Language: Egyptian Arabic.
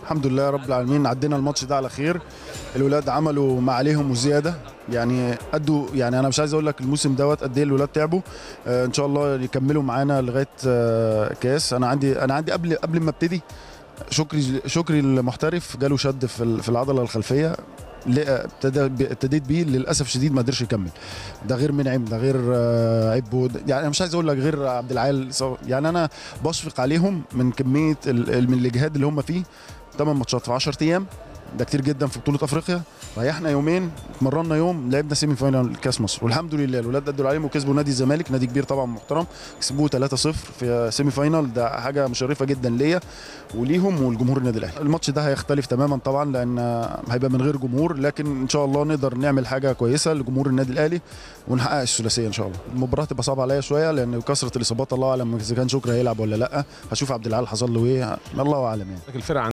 الحمد لله رب العالمين عدينا الماتش ده على خير الولاد عملوا ما عليهم وزياده يعني ادوا يعني انا مش عايز اقول لك الموسم دوت قد ايه الولاد تعبوا آه ان شاء الله يكملوا معانا لغايه آه كاس انا عندي انا عندي قبل قبل ما ابتدي شكري شكري المحترف جاله شد في ال- في العضله الخلفيه لا- ابتدى ب- ابتديت بيه للاسف شديد ما قدرش يكمل ده غير منعم ده غير آه، عبو ده- يعني انا مش عايز اقول لك غير عبد العال صو- يعني انا بشفق عليهم من كميه ال- ال- من الاجهاد اللي هم فيه 8 ماتشات في 10 ايام ده كتير جدا في بطوله افريقيا ريحنا يومين اتمرنا يوم لعبنا سيمي فاينال كاس مصر والحمد لله الولاد ادوا عليهم وكسبوا نادي الزمالك نادي كبير طبعا محترم كسبوه 3-0 في سيمي فاينال ده حاجه مشرفه جدا ليا وليهم والجمهور النادي الاهلي الماتش ده هيختلف تماما طبعا لان هيبقى من غير جمهور لكن ان شاء الله نقدر نعمل حاجه كويسه لجمهور النادي الاهلي ونحقق الثلاثيه ان شاء الله المباراه تبقى صعبه عليا شويه لان كثره الاصابات الله اعلم اذا كان شكري هيلعب ولا لا هشوف عبد العال حصل له ايه الله اعلم يعني الفرقه